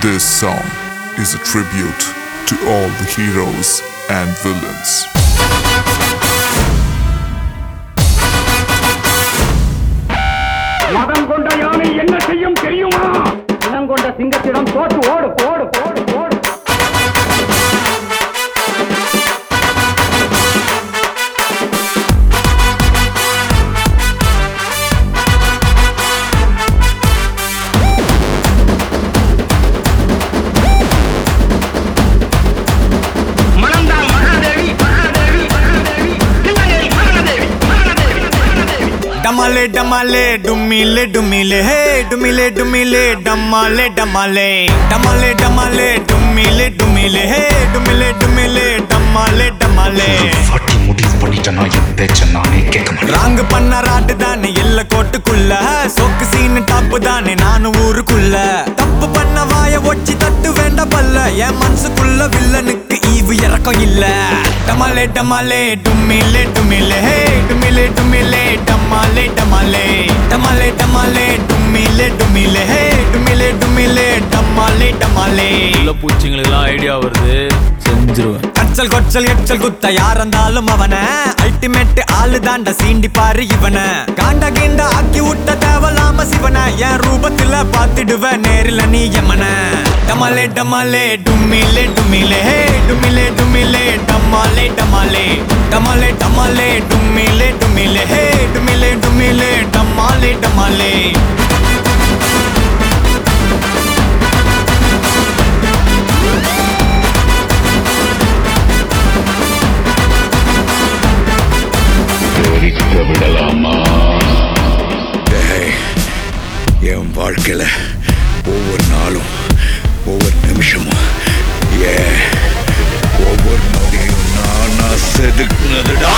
This song is a tribute to all the heroes and villains. மதம் கொண்ட யானை என்ன செய்யும் தெரியுமா இனம் கொண்ட சிங்கத்திடம் தோற்று ஓடு ஓடு ஓடு ஓடு மணந்தால் மகாதேவி மகாதேவி மகாதேவி தில்லையில் மகாதேவி மகாதேவி மகாதேவி डमाले डमाले डुमिले डुमिले हे डुमिले डुमिले डमाले डमाले डमाले डमाले डुमिले डुमिले हे डुमिले डुमिले डमाले डमाले வாட்டி முடிவு பண்ணிட்டேன் நான் என் பேச்ச நானே கேட்க மாட்டேன் ராங்கு பண்ண ராட்டு தானே இல்ல கோட்டுக்குள்ள சொக்கு சீனு டாப்பு தானே நானும் ஊருக்குள்ள தப்பு பண்ண வாய ஒச்சி தட்டு வேண்ட பல்ல என் மனசுக்குள்ள வில்லனுக்கு ஈவு இறக்கம் இல்ல டமாலே டமாலே டும்மிலே டும்மிலே ஹே டும்மிலே டும்மிலே டமாலே டமாலே டமாலே டமாலே டும்மிலே டும்மிலே ஹே டும்மிலே டும்மிலே டமாலே டமாலே உள்ள பூச்சிங்களுக்கெல்லாம் ஐடியா வருது செஞ்சிருவேன் கச்சல் கொச்சல் எச்சல் குத்த யார் இருந்தாலும் அவன அல்டிமேட் ஆளு தாண்ட சீண்டி பாரு இவன காண்ட கீண்ட ஆக்கி விட்ட தேவலாம சிவன என் ரூபத்துல பாத்துடுவ நேரில நீ எமன டமாலே டமாலே டும்மிலே டும்மிலே ஹே டும்மிலே டும்மிலே டமாலே டமாலே டமாலே டமாலே டும்மிலே டும்மிலே ஹே டும்மிலே டும்மிலே டமாலே டமாலே தெரிக்க விடலாமா என் வாழ்க்கையில ஒவ்வொரு நாளும் ஒவ்வொரு நிமிஷமும் ஏ ஒவ்வொரு நொடியும் நானா செதுக்குனதுடா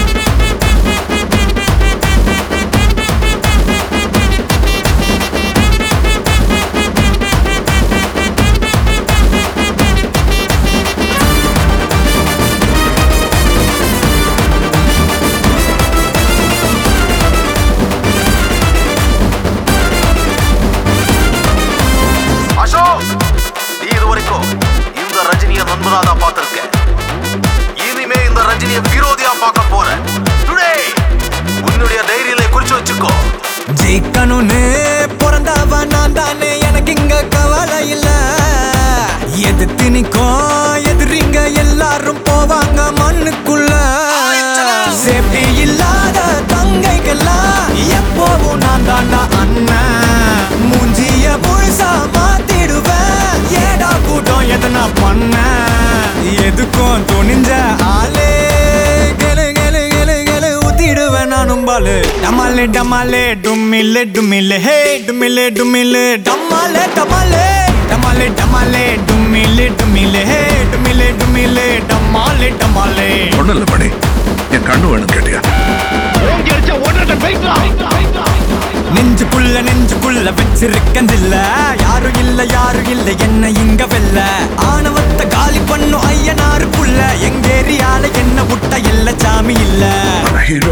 அசோக் நீ இது வரைக்கும் இந்த ரஜினிய நண்பனா தான் பார்த்திருக்க இனிமே இந்த ரஜினிய விரோதியா பார்க்க போற டுடே உன்னுடைய டைரியில குறிச்சு வச்சுக்கோ ஜெயிக்கணும்னு பிறந்தவன் நான் தானே எனக்கு இங்க கவலை இல்ல எதிர்த்து நிக்கும் எதிரிங்க எல்லாரும் போவாங்க மண்ணுக்குள்ள சேஃப்டி இல்லாத தங்கைகள்லாம் எப்போவும் நான் தாண்டா அண்ணன் மூஞ்சிய முழுசா மாத்திடுவேன் ஏடா கூட்டம் எதனா பண்ண எதுக்கும் துணிஞ்ச ஆளே கெலு கெலு கெலு கெலு ஊத்திடுவேன் நானும் பாலு டமாலே டமாலே டும்மிலே டும்மிலே ஹே டும்மிலே டும்மிலே டமாலே டமாலே டமாலே டமாலே டும்மிலே டும்மிலே ஹே டும்மிலே டும்மிலே டமாலே டமாலே ஒண்ணும் இல்ல மணி என் கண்ணு வேணும் கேட்டியா ஓங்கி அடிச்ச ஓடுறத போயிட்டா நெஞ்சுக்குள்ள நெஞ்சுக்குள்ள வச்சிருக்கன் இல்ல யாரும் இல்ல யாரும் இல்ல என்ன இங்க வெல்ல ஆணவத்தை காலி பண்ணும் ஐயனாருக்குள்ள எங்க ஏரியால என்ன விட்ட இல்ல சாமி இல்ல ஹீரோ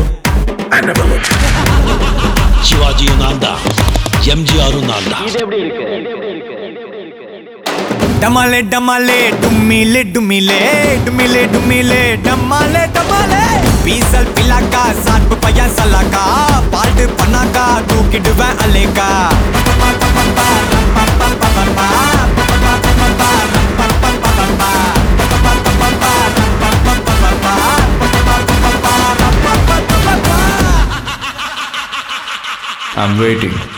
ಶಿವಾಜಿಯು ನಾಂದ ಎಂ ಜಿ ಆರು ನಾಂದ டமாலே டமாலே டும்மிலே டும்மிலே டும்மிலே டும்மிலே டமாலே டமாலே பீசல் பிலாக்கா சாட்பு பையன் சல்லாக்கா பால்டு பண்ணாக்கா தூக்கிடுவேன் அலேக்கா ஐம் வெயிட்டிங்